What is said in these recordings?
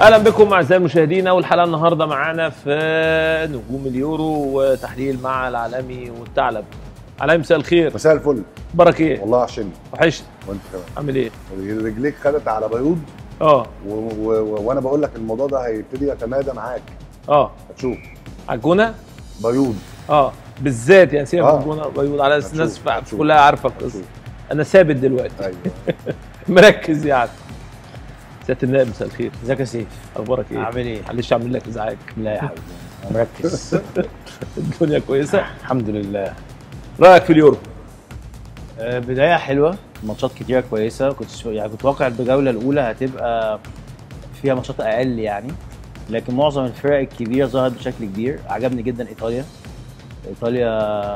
اهلا بكم اعزائي المشاهدين اول حلقه النهارده معانا في نجوم اليورو وتحليل مع العالمي والثعلب عالمي مساء الخير مساء الفل برك ايه والله عشان وحشت وانت كمان عامل ايه رجليك خدت على بيوض اه و... و... و... وانا بقول لك الموضوع ده هيبتدي يتمادى معاك اه هتشوف على الجونه بيوض اه بالذات يعني سيبك آه. من الجونه بيقول على أساس الناس هتشوف، هتشوف. كلها عارفه القصه هتشوف. انا ثابت دلوقتي ايوه مركز يعني سياده النائب مساء الخير ازيك يا سيف اخبارك ايه عامل ايه؟ معلش اعمل لك ازعاج لا يا حبيبي انا مركز الدنيا كويسه الحمد لله رايك في اليورو آه، بدايه حلوه ماتشات كتيره كويسه كنت شو- يعني كنت واقع الجوله الاولى هتبقى فيها ماتشات اقل يعني لكن معظم الفرق الكبيره ظهرت بشكل كبير عجبني جدا ايطاليا ايطاليا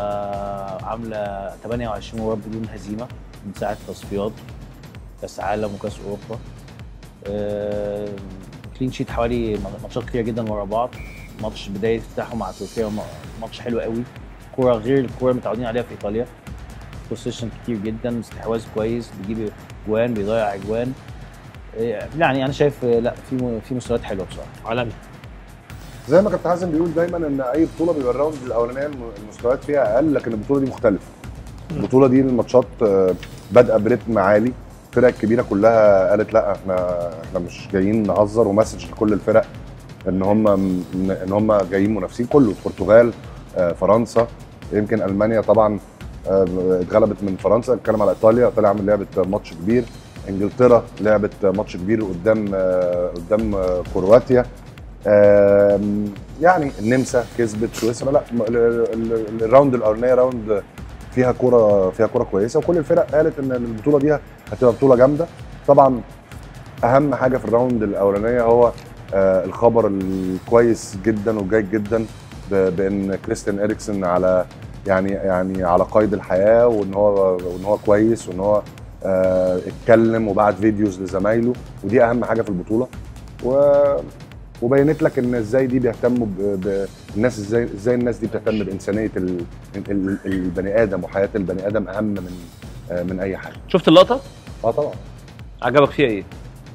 عامله 28 مباراه بدون هزيمه من ساعه التصفيات كاس عالم وكاس اوروبا آه، كلين شيت حوالي ماتشات كتير جدا ورا بعض ماتش بدايه افتتاحه مع تركيا ماتش حلو قوي كوره غير الكوره المتعودين عليها في ايطاليا بوزيشن كتير جدا استحواذ كويس بيجيب اجوان بيضيع اجوان إيه، يعني انا شايف آه، لا في م- في مستويات حلوه بصراحه عالمي زي ما كابتن حازم بيقول دايما ان اي بطوله بيبقى الراوند الاولانيه الم- المستويات فيها اقل لكن البطوله دي مختلفه البطوله دي الماتشات آه، بادئه برتم عالي الفرق الكبيره كلها قالت لا احنا احنا مش جايين نهزر ومسج لكل الفرق ان هم ان هم جايين منافسين كله البرتغال آه، فرنسا يمكن المانيا طبعا آه، اتغلبت من فرنسا اتكلم على ايطاليا ايطاليا عمل لعبه ماتش كبير انجلترا لعبت ماتش كبير قدام آه، قدام آه، كرواتيا آم، يعني النمسا كسبت سويسرا لا م- ال- ال- ال- الراوند الاولانيه راوند فيها كوره فيها كوره كويسه وكل الفرق قالت ان البطوله دي هتبقى بطوله جامده طبعا اهم حاجه في الراوند الاولانيه هو آه، الخبر الكويس جدا والجيد جدا ب- بان كريستيان اريكسن على يعني يعني على قيد الحياه وان هو وان هو كويس وان هو آه، اتكلم وبعت فيديوز لزمايله ودي اهم حاجه في البطوله و وبينت لك ان ازاي دي بيهتموا ب... ب... الناس ازاي ازاي الناس دي بتهتم بانسانيه ال... ال... البني ادم وحياه البني ادم اهم من آه، من اي حاجه شفت اللقطه اه طبعا عجبك فيها ايه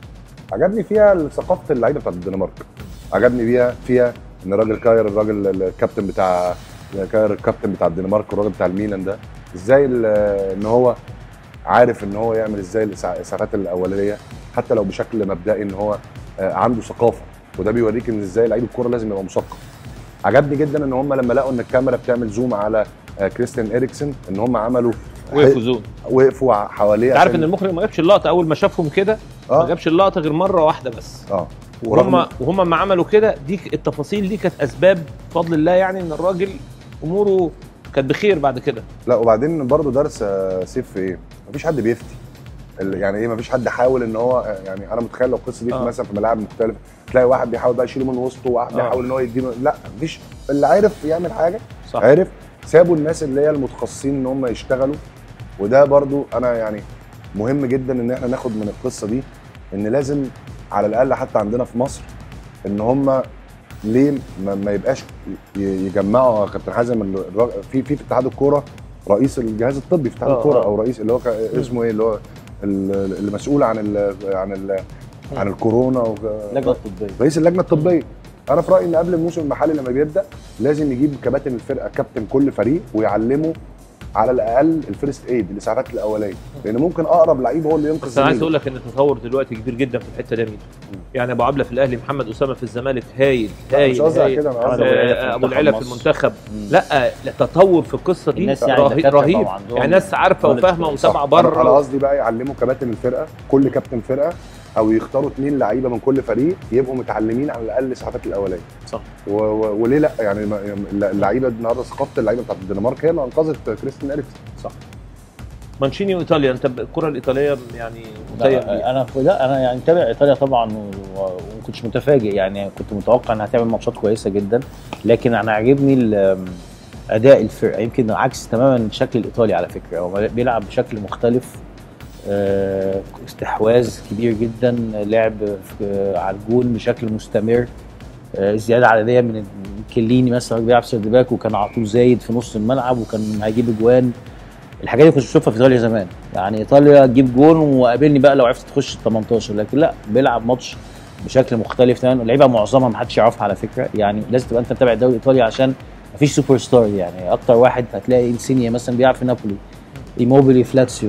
عجبني فيها ثقافه اللعيبه بتاعت الدنمارك عجبني بيها فيها ان الراجل كاير الراجل الكابتن بتاع كاير الكابتن بتاع الدنمارك والراجل بتاع الميلان ده ازاي ال- ان هو عارف ان هو يعمل ازاي الإسع- الاسعافات الاوليه حتى لو بشكل مبدئي ان هو آه، عنده ثقافه وده بيوريك ان ازاي لعيب الكوره لازم يبقى مثقف عجبني جدا ان هم لما لقوا ان الكاميرا بتعمل زوم على آه، كريستيان اريكسن ان هم عملوا وقفوا زون وقفوا حواليه انت عارف عشان- ان المخرج ما جابش اللقطه اول ما شافهم كده ما اه جابش اللقطه غير مره واحده بس اه وهم ورغم- وهم ما عملوا كده دي ك- التفاصيل دي كانت اسباب بفضل الله يعني ان الراجل اموره كانت بخير بعد كده لا وبعدين برضه درس آه، سيف في ايه؟ مفيش حد بيفتي ال- يعني ايه مفيش حد حاول ان هو آه، يعني انا متخيل لو القصه دي آه. في مثلا في ملاعب مختلفه تلاقي واحد بيحاول بقى يشيله من وسطه وواحد آه. بيحاول ان هو يديله لا مفيش اللي عارف يعمل حاجه صح عرف سابوا الناس اللي هي المتخصصين ان هم يشتغلوا وده برضو انا يعني مهم جدا ان احنا ناخد من القصه دي ان لازم على الاقل حتى عندنا في مصر ان هم ليه ما, ما يبقاش ي- يجمعوا يا كابتن حازم الر- في في في اتحاد الكوره رئيس الجهاز الطبي في اتحاد آه، الكوره آه. او رئيس اللي هو كا- اسمه ايه اللي هو ال- اللي مسؤول عن ال عن ال عن الكورونا و- اللجنه الطبيه رئيس اللجنه الطبيه انا في رايي ان قبل الموسم المحلي لما بيبدا لازم يجيب كباتن الفرقه كابتن كل فريق ويعلمه على الاقل الفيرست ايد الاسعافات الاوليه لان ممكن اقرب لعيب هو اللي ينقذ بس انا عايز زميله. اقول لك ان التطور دلوقتي كبير جدا في الحته دي يا ميدو. يعني ابو عبله في الاهلي محمد اسامه في الزمالك هايل لا، هايل مش قصدي على هايل. كده انا آه، قصدي أبو العلا في آه، ابو منتخب العلا في مصر. المنتخب مم. لا التطور في القصه دي الناس يعني رهيب, دكاترة رهيب. طبعاً عندهم يعني ناس عارفه knowledge وفاهمه كويس. ومتابعه صح. انا أنا بره قصدي بقى يعلموا كباتن الفرقه كل كابتن فرقه او يختاروا اثنين لعيبه من كل فريق يبقوا متعلمين على الاقل الاسعافات الاوليه صح و... و... وليه لا يعني ما- اللعيبه النهارده ثقافه اللعيبه بتاعت الدنمارك هي اللي انقذت كريستيان اريكسن صح مانشيني وايطاليا انت الكره الايطاليه يعني متيم بيها. لا انا لا انا يعني متابع ايطاليا طبعا و- وما كنتش متفاجئ يعني كنت متوقع انها تعمل ماتشات كويسه جدا لكن انا عاجبني ال- اداء الفرقه يمكن عكس تماما الشكل الايطالي على فكره هو بيلعب بشكل مختلف آه، استحواذ كبير جدا لعب في- على الجول بشكل مستمر آه، الزياده العدديه من كليني مثلا بيلعب سيرد باك وكان على طول زايد في نص الملعب وكان هيجيب اجوان الحاجات دي كنت بشوفها في ايطاليا زمان يعني ايطاليا تجيب جون وقابلني بقى لو عرفت تخش ال 18 لكن لا بيلعب ماتش بشكل مختلف تماما اللعيبه معظمها ما حدش يعرفها على فكره يعني لازم تبقى انت متابع الدوري الايطالي عشان مفيش سوبر ستار يعني اكتر واحد هتلاقي انسينيا مثلا بيلعب في نابولي ايموبيلي في لاتسيو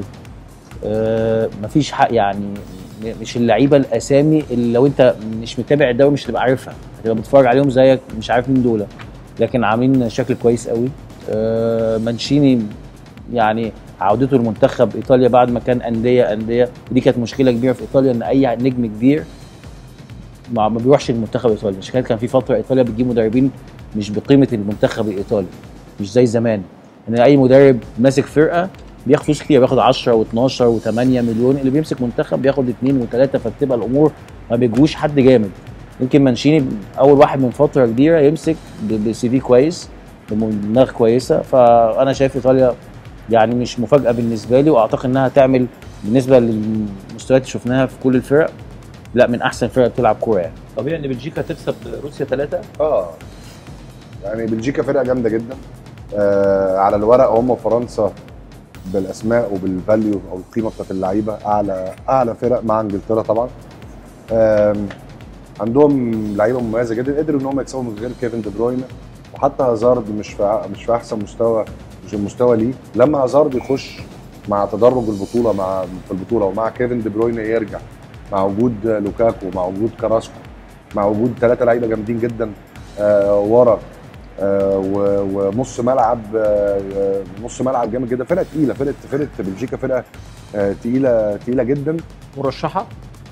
آه مفيش حق يعني م- مش اللعيبه الاسامي اللي لو انت مش متابع الدوري مش هتبقى عارفها هتبقى بتتفرج عليهم زيك مش عارف مين دول لكن عاملين شكل كويس قوي آه مانشيني يعني عودته لمنتخب ايطاليا بعد ما كان انديه انديه ودي كانت مشكله كبيره في ايطاليا ان اي نجم كبير ما ما بيروحش المنتخب الايطالي عشان كده كان في فتره ايطاليا بتجيب مدربين مش بقيمه المنتخب الايطالي مش زي زمان ان اي مدرب ماسك فرقه بياخد فلوس كتير بياخد 10 و12 و8 مليون اللي بيمسك منتخب بياخد 2 و3 فبتبقى الامور ما بيجوش حد جامد يمكن مانشيني اول واحد من فتره كبيره يمسك ب- بسي في كويس بدماغ كويسه فانا شايف ايطاليا يعني مش مفاجاه بالنسبه لي واعتقد انها تعمل بالنسبه للمستويات اللي شفناها في كل الفرق لا من احسن فرق بتلعب كوره يعني طبيعي ان بلجيكا تكسب روسيا ثلاثه اه يعني بلجيكا فرقه جامده جدا آه على الورق هم وفرنسا بالاسماء وبالفاليو او القيمه بتاعت اللعيبه اعلى اعلى فرق مع انجلترا طبعا آم، عندهم لعيبه مميزه جدا قدروا ان هم يكسبوا من غير كيفن دي بروين وحتى هازارد مش في مش في احسن مستوى مش المستوى ليه لما هازارد يخش مع تدرج البطوله مع في البطوله ومع كيفن دي بروين يرجع مع وجود لوكاكو مع وجود كراسكو مع وجود ثلاثه لعيبه جامدين جدا آه ورا آه و- ونص ملعب آه آه، نص ملعب جامد جدا فرقه تقيله فرقه فرقه بلجيكا فرقه آه تقيله تقيله جدا مرشحه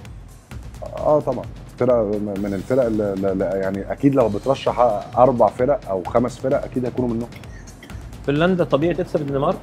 اه طبعا فرقه من الفرق اللي اللي- يعني اكيد لو بترشح اربع فرق او خمس فرق اكيد هيكونوا منهم فنلندا طبيعي تكسب الدنمارك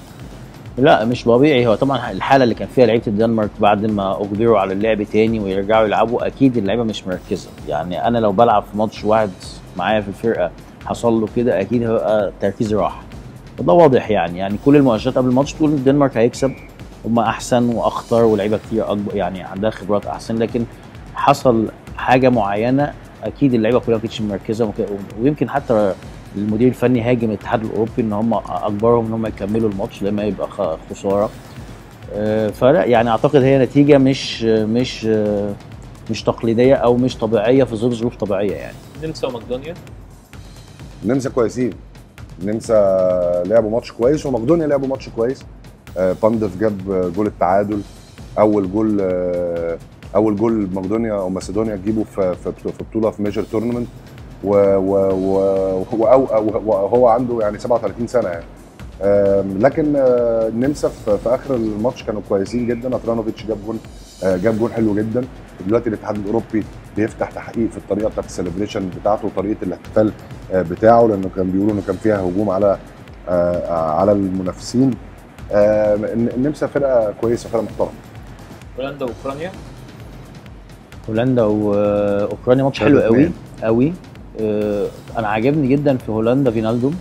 لا مش طبيعي هو طبعا الحاله اللي كان فيها لعيبه الدنمارك بعد ما اجبروا على اللعب تاني ويرجعوا يلعبوا اكيد اللعيبه مش مركزه يعني انا لو بلعب في ماتش واحد معايا في الفرقه حصل له كده اكيد هيبقى تركيزي راح وده واضح يعني يعني كل المؤشرات قبل الماتش تقول الدنمارك هيكسب هم احسن واخطر ولاعيبه كتير اكبر يعني عندها خبرات احسن لكن حصل حاجه معينه اكيد اللعيبه كلها ما كانتش مركزه وك- ويمكن حتى المدير الفني هاجم الاتحاد الاوروبي ان هم اجبرهم ان هم يكملوا الماتش لما يبقى خ- خساره آه، فلا يعني اعتقد هي نتيجه مش مش آه، مش تقليديه او مش طبيعيه في ظل ظروف طبيعيه يعني النمسا ومقدونيا النمسا كويسين النمسا لعبوا ماتش كويس ومقدونيا لعبوا ماتش كويس آه، باندف جاب جول التعادل اول جول آه، اول جول مقدونيا او ماسيدونيا تجيبه في في في بطوله في ميجر تورنمنت وهو عنده يعني 37 سنه يعني آم، لكن آه، النمسا في في اخر الماتش كانوا كويسين جدا اترانوفيتش جاب جول آه، جاب جول حلو جدا دلوقتي الاتحاد الاوروبي بيفتح تحقيق في الطريقه بتاعت السليبريشن بتاعته وطريقه الاحتفال آه، بتاعه لانه كان بيقولوا انه كان فيها هجوم على آه، على المنافسين آه، النمسا فرقه كويسه فرقه محترمه هولندا واوكرانيا هولندا واوكرانيا ماتش حلو ثلاثة قوي اتنين. قوي آه، انا عاجبني جدا في هولندا فينالدوم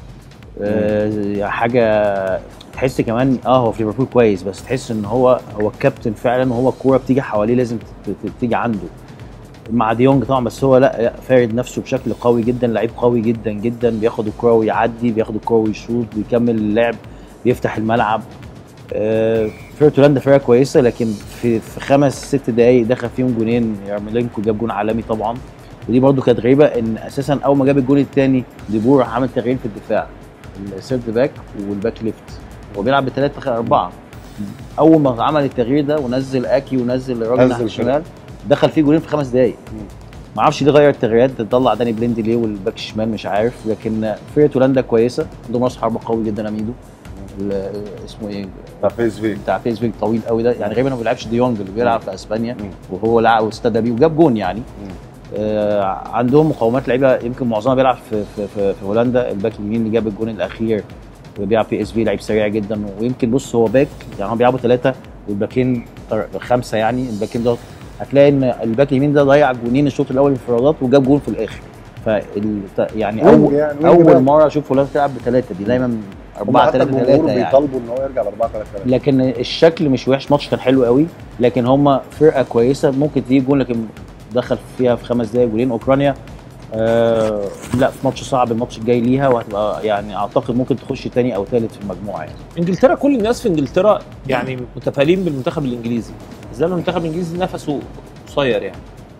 آه، حاجه تحس كمان اه هو في ليفربول كويس بس تحس ان هو هو الكابتن فعلا وهو الكوره بتيجي حواليه لازم ت- ت- تيجي عنده مع ديونج طبعا بس هو لا لا فارد نفسه بشكل قوي جدا لعيب قوي جدا جدا بياخد الكوره ويعدي بياخد الكوره ويشوط بيكمل اللعب بيفتح الملعب آه، فرقه هولندا فرقه كويسه لكن في في خمس ست دقائق دخل فيهم جونين يارميلينكو جاب جون عالمي طبعا ودي برضو كانت غريبه ان اساسا اول ما جاب الجون الثاني ديبور راح عمل تغيير في الدفاع السيرد باك والباك ليفت هو بيلعب بثلاثه اربعه اول ما عمل التغيير ده ونزل اكي ونزل الراجل نزل ناحيه الشمال دخل فيه جولين في خمس دقائق ما اعرفش ليه غير التغييرات ده طلع داني بليند ليه والباك الشمال مش عارف لكن فرقه هولندا كويسه عندهم راس حربه قوي جدا اميدو ال- اسمه ايه بتاع فيس في بتاع فيسبوك طويل قوي ده يعني غالبا ما بيلعبش ديونج اللي بيلعب في اسبانيا مم. وهو لعب واستدى بيه وجاب جون يعني آه عندهم مقاومات لعيبه يمكن معظمها بيلعب في في في, في هولندا الباك اليمين اللي جاب الجون الاخير بيلعب في اس في لعيب سريع جدا ويمكن بص هو باك يعني هم بيلعبوا ثلاثه والباكين طر- خمسه يعني الباكين ده هتلاقي ان الباك اليمين ده ضيع جونين الشوط الاول انفرادات وجاب جون في الاخر فال يعني وينج اول يعني وينج باك. اول مره اشوف هولندا تلعب بثلاثه دي دايما هم 4 حتى 3 الجمهور 3 يعني بيطالبوا ان هو يرجع ل 4 3 3 لكن الشكل مش وحش ماتش كان حلو قوي لكن هم فرقه كويسه ممكن تجيب جون لكن دخل فيها في خمس دقايق جولين اوكرانيا آه لا في ماتش صعب الماتش الجاي ليها وهتبقى يعني اعتقد ممكن تخش تاني او تالت في المجموعه يعني انجلترا كل الناس في انجلترا يعني متفائلين بالمنتخب الانجليزي زي ما المنتخب الانجليزي نفسه قصير يعني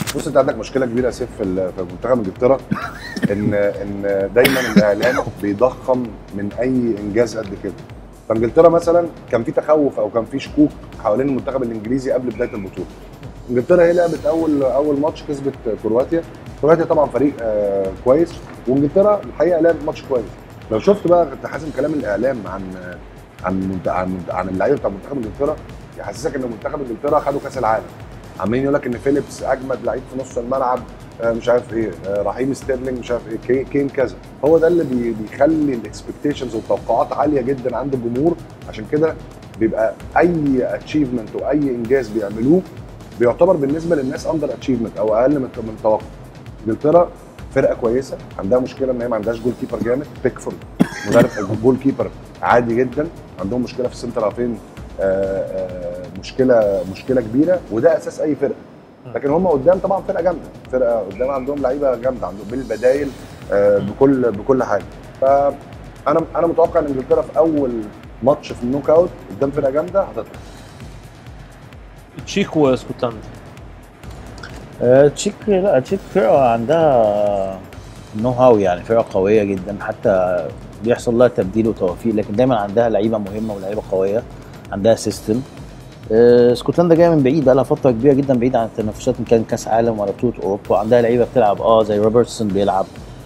بص انت عندك مشكله كبيره يا سيف في ال- في منتخب انجلترا ان ان دايما الاعلام بيضخم من اي انجاز قد كده فانجلترا مثلا كان في تخوف او كان في شكوك حوالين المنتخب الانجليزي قبل بدايه البطوله انجلترا هي لعبت اول اول ماتش كسبت كرواتيا كرواتيا طبعا فريق آه كويس وانجلترا الحقيقه لعبت ماتش كويس لو شفت بقى كنت حاسم كلام الاعلام عن عن منت- عن عن اللعيبه بتاع منتخب انجلترا يحسسك ان منتخب انجلترا خدوا كاس العالم عمالين يقول لك ان فيليبس اجمد لعيب في نص الملعب آه، مش عارف ايه آه، رحيم ستيرلينج مش عارف ايه كي- كين كذا هو ده اللي بي- بيخلي الاكسبكتيشنز والتوقعات عاليه جدا عند الجمهور عشان كده بيبقى اي اتشيفمنت واي انجاز بيعملوه بيعتبر بالنسبه للناس اندر اتشيفمنت او اقل من من التوقع انجلترا فرقه كويسه عندها مشكله ان هي ما عندهاش جول كيبر جامد بيكفورد مدرب جول كيبر عادي جدا عندهم مشكله في السنتر هافين آه، آه، مشكله مشكله كبيره وده اساس اي فرقه لكن هم قدام طبعا فرقه جامده فرقه قدام عندهم لعيبه جامده عندهم بالبدايل آه، بكل بكل حاجه فانا انا متوقع ان انجلترا في اول ماتش في النوك اوت قدام فرقه جامده هتطلع تشيك واسكتلندا آه، تشيك لا تشيك فرقه عندها نو هاو يعني فرقه قويه جدا حتى بيحصل لها تبديل وتوفيق لكن دايما عندها لعيبه مهمه ولعيبه قويه عندها سيستم آه، اسكتلندا جايه من بعيد بقى لها فتره كبيره جدا بعيد عن التنافسات ان كان كاس عالم ولا بطوله اوروبا عندها لعيبه بتلعب اه زي روبرتسون بيلعب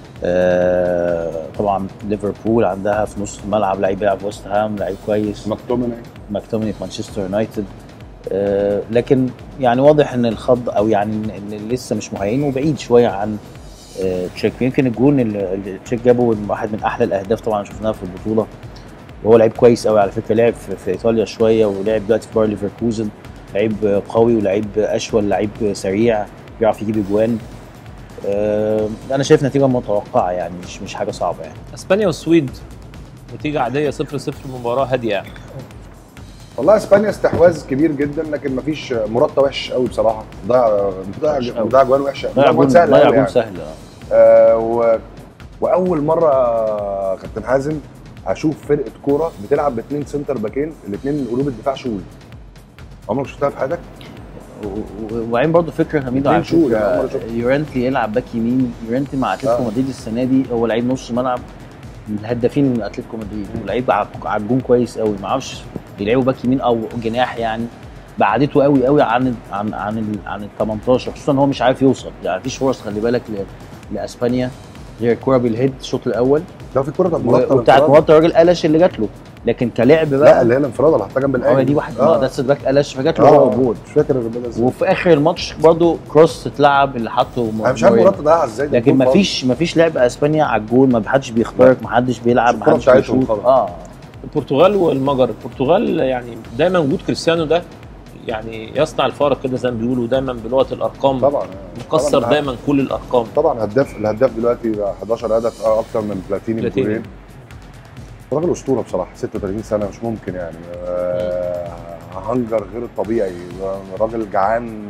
آه طبعا ليفربول عندها في نص الملعب لعيب بيلعب ويست هام لعيب كويس مكتومني ماكتوميني في مانشستر يونايتد آه، لكن يعني واضح ان الخض او يعني ان إن لسه مش مهين وبعيد شويه عن آه، تشيك يمكن الجون اللي اللي تشيك جابه واحد من احلى الاهداف طبعا شفناها في البطوله وهو لعيب كويس قوي على فكره لعب في, في ايطاليا شويه ولعب دلوقتي في باير ليفركوزن لعيب قوي ولعيب اشول لعيب سريع بيعرف يجيب اجوان آه، انا شايف نتيجه متوقعه يعني مش مش حاجه صعبه يعني اسبانيا والسويد نتيجه عاديه 0 0 مباراه هاديه يعني والله اسبانيا استحواذ كبير جدا لكن مفيش مرتب وحش قوي بصراحه ضيع ضيع وحش قوي. ضيع جوان وحشه ضيع جون سهل ضيع قوي جون يعني. سهل آه. آه و... واول مره كابتن حازم اشوف فرقه كوره بتلعب باثنين سنتر باكين الاثنين قلوب الدفاع شول عمرك شفتها في حياتك؟ و- و- وبعدين برضه فكره حميده على اتنين شوط، أنا مرة فكره شفت. يورنتي يلعب باك يمين يورنتي مع اتلتيكو آه. مدريد السنه دي هو لعيب نص ملعب من الهدافين من اتلتيكو مدريد ولعيب ع- على الجون كويس قوي ما اعرفش بيلعبوا باك يمين او جناح يعني بعدته قوي قوي عن عن عن ال عن ال 18 خصوصا ان هو مش عارف يوصل يعني مفيش فرص خلي بالك ل- لاسبانيا غير الكوره بالهيد الشوط الاول لو في كوره بتاعت مرتب وبتاعت انفراد. مرات الراجل قلش اللي جات له لكن كلاعب لا بقى اللي هي الانفراد اللي حطها جنب الاهلي هو دي واحد آه. آه. ده السيرفاك قلش فجات له هو اه جول مش فاكر الرباط ازاي وفي اخر الماتش برضو كروس اتلعب اللي حطه انا مش عارف مورينو. مرتب ضيعها ازاي ده لكن جول ما فيش ما فيش لعب اسبانيا على الجول ما حدش بيخترق ما حدش بيلعب ما الكرة حدش بتاعتهم بيشوط خلاص. اه البرتغال والمجر البرتغال يعني دايما وجود كريستيانو ده يعني يصنع الفارق كده زي ما بيقولوا دايما بلغه الارقام طبعا مكسر طبعاً. دايما كل الارقام طبعا هداف الهداف دلوقتي بقى 11 هدف آه، اكتر من بلاتيني بلاتيني. بكورين راجل اسطوره بصراحه 36 سنه مش ممكن يعني آه هنجر غير الطبيعي راجل جعان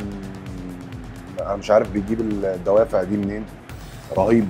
انا مش عارف بيجيب الدوافع دي منين رهيب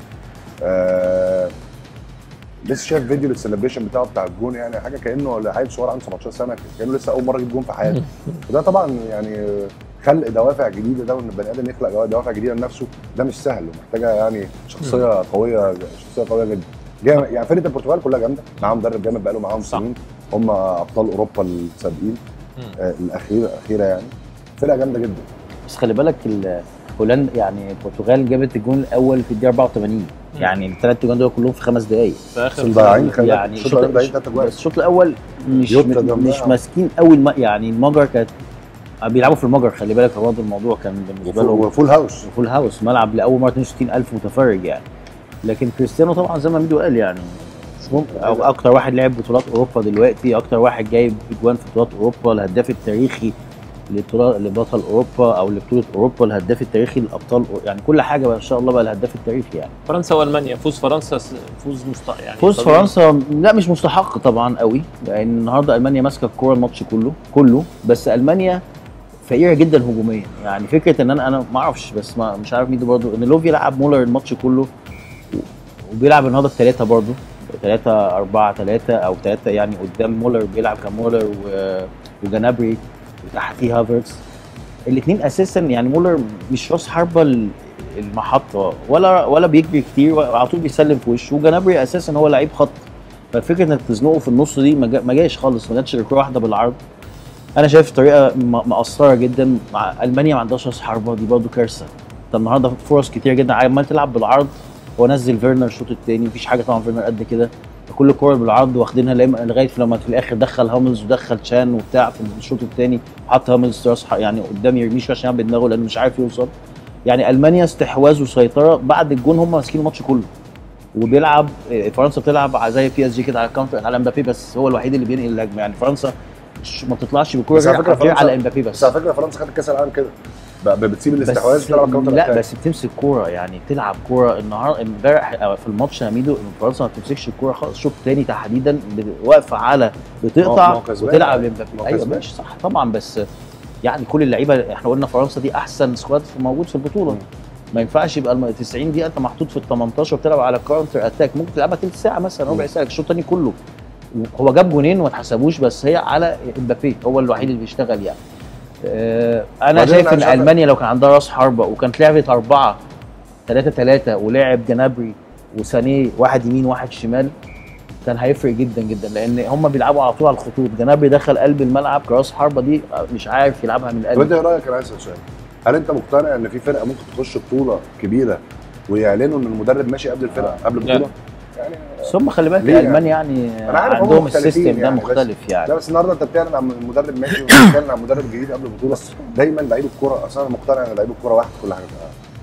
آه لسه شايف فيديو للسليبريشن بتاعه بتاع الجون يعني حاجه كانه عيل صغير عنده 17 سنه كانه لسه اول مره يجيب جون في حياته وده طبعا يعني خلق دوافع جديده ده وان البني ادم يخلق دوافع جديده لنفسه ده مش سهل ومحتاجه يعني شخصيه قويه شخصيه قويه جدا جامد يعني فرقه البرتغال كلها جامده معاهم مدرب جامد بقاله معاهم صح. سنين هم ابطال اوروبا السابقين آه الاخيره الاخيره يعني فرقه جامده جدا بس خلي بالك ال- هولندا يعني البرتغال جابت الجون الاول في الدقيقه 84 يعني الثلاث جون دول كلهم في خمس دقائق في اخر بس ضايعين خلي بالك يعني الشوط الاولاني ضايعين ثلاث اجوان بس الشوط الاول مش يوتا ده مش مضيع. ماسكين قوي الم... يعني المجر كانت بيلعبوا في المجر خلي بالك برضه الموضوع كان بالنسبه لهم وفول هاوس فول هاوس ملعب لاول مره 62000 متفرج يعني لكن كريستيانو طبعا زي ما ميدو قال يعني أو اكتر واحد لعب بطولات اوروبا دلوقتي اكتر واحد جايب اجوان في بطولات اوروبا الهداف التاريخي لبطولة- لبطل اوروبا او لبطوله اوروبا الهداف التاريخي للابطال يعني كل حاجه بقى ان شاء الله بقى الهداف التاريخي يعني فرنسا والمانيا فوز فرنسا س- فوز مست يعني فوز طبيعي. فرنسا لا مش مستحق طبعا قوي لان النهارده المانيا ماسكه الكوره الماتش كله كله بس المانيا فقيره جدا هجوميا يعني فكره ان انا انا ما اعرفش بس ما مش عارف مين ده برضه ان لوفي لعب مولر الماتش كله وبيلعب النهارده بثلاثه برضه ثلاثة أربعة ثلاثة أو ثلاثة يعني قدام مولر بيلعب كان مولر و- وجنابري وتحتيه هافرتس الاثنين اساسا يعني مولر مش راس حربه ال- المحطه ولا ولا بيجري كتير وعلى طول بيسلم في وشه وجنابري اساسا هو لعيب خط ففكره انك تزنقه في النص دي ما جا- ما جاش خالص ما جاتش غير كوره واحده بالعرض انا شايف طريقه م- مقصره جدا مع المانيا ما عندهاش راس حربه دي برضه كارثه انت النهارده فرص كتير جدا عمال تلعب بالعرض هو نزل فيرنر الشوط الثاني مفيش حاجه طبعا فيرنر قد كده كل الكور بالعرض واخدينها لما- لغايه لما في الاخر دخل هاملز ودخل تشان وبتاع في الشوط الثاني وحط هاملز راس ح- يعني قدام يرميش عشان يلعب بدماغه لانه مش عارف يوصل يعني المانيا استحواذ وسيطره بعد الجون هم ماسكين الماتش كله وبيلعب إيه، فرنسا بتلعب ع- زي بي اس جي كده على الكونتر على امبابي بس هو الوحيد اللي بينقل الهجمه يعني فرنسا مش ما بتطلعش بالكوره بس على غير فكرة غير فرنسا- على امبابي بس بس على فكره فرنسا خدت كاس العالم كده بقى بتسيب الاستحواذ بس تلعب كاونتر لا أتاك. بس بتمسك كوره يعني تلعب كوره النهارده امبارح آه، في الماتش يا ميدو فرنسا ما بتمسكش الكوره خالص الشوط الثاني تحديدا بت- واقفه على ما بتقطع هو كسبان. وتلعب ما لمبابي هو ايوه كسبان. ماشي صح طبعا بس يعني كل اللعيبه احنا قلنا فرنسا دي احسن سكواد في- موجود في البطوله مم. ما ينفعش يبقى الم- 90 دقيقه انت محطوط في ال 18 وبتلعب على كاونتر اتاك ممكن تلعبها ثلث ساعه مثلا ربع مم. ساعه الشوط الثاني كله هو جاب جونين وما اتحسبوش بس هي على امبابي هو الوحيد اللي بيشتغل يعني آه، انا بعدين شايف أنا ان شايف- المانيا لو كان عندها راس حربه وكانت لعبت اربعه 3 3 ولعب جنابري وسانيه واحد يمين واحد شمال كان هيفرق جدا جدا لان هم بيلعبوا على طول على الخطوط جنابري دخل قلب الملعب كراس حربه دي آه، مش عارف يلعبها من طب انت القلب ايه رايك انا عايز اسال سؤال هل انت مقتنع ان في فرقه ممكن تخش بطوله كبيره ويعلنوا ان المدرب ماشي قبل الفرقه قبل البطوله؟ يعني بس هم خلي بالك ليه يعني؟ المانيا يعني أنا عارف هم عندهم مختلفين السيستم ده يعني، بس- مختلف يعني لا بس النهارده انت بتعلن عن المدرب ماشي وبتعلن عن المدرب الجديد قبل البطوله دايما لعيب الكوره اصلا انا مقتنع ان لعيب الكوره واحد في كل حاجه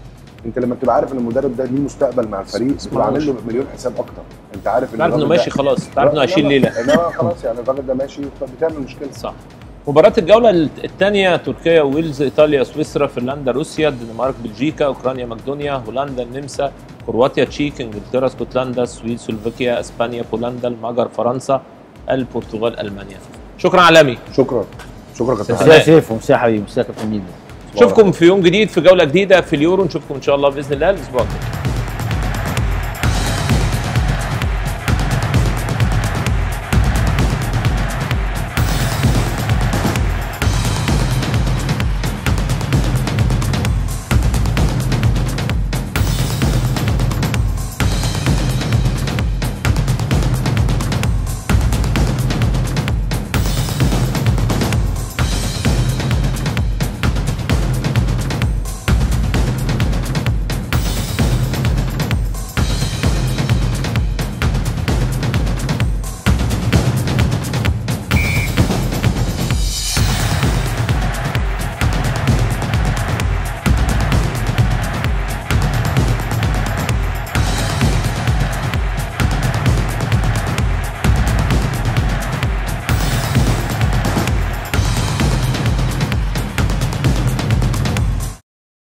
انت لما بتبقى عارف ان المدرب ده ليه مستقبل مع الفريق بتبقى عامل له مليون حساب اكتر انت عارف ان تعرف انه الراجل ماشي ده- خلاص تعرف انه هيشيل إنما- ليله انما خلاص يعني الراجل ده ماشي بتعمل مشكله صح مباراة الجولة الثانية تركيا ويلز ايطاليا سويسرا فنلندا روسيا الدنمارك بلجيكا اوكرانيا مقدونيا هولندا النمسا كرواتيا تشيك انجلترا اسكتلندا السويد سلوفاكيا اسبانيا بولندا المجر فرنسا البرتغال المانيا شكرا عالمي شكرا شكرا كابتن سلام. حسن. مساء سيف ومساء حبيبي مساء كابتن ميدو نشوفكم في يوم جديد في جولة جديدة في اليورو نشوفكم ان شاء الله باذن الله الاسبوع الجاي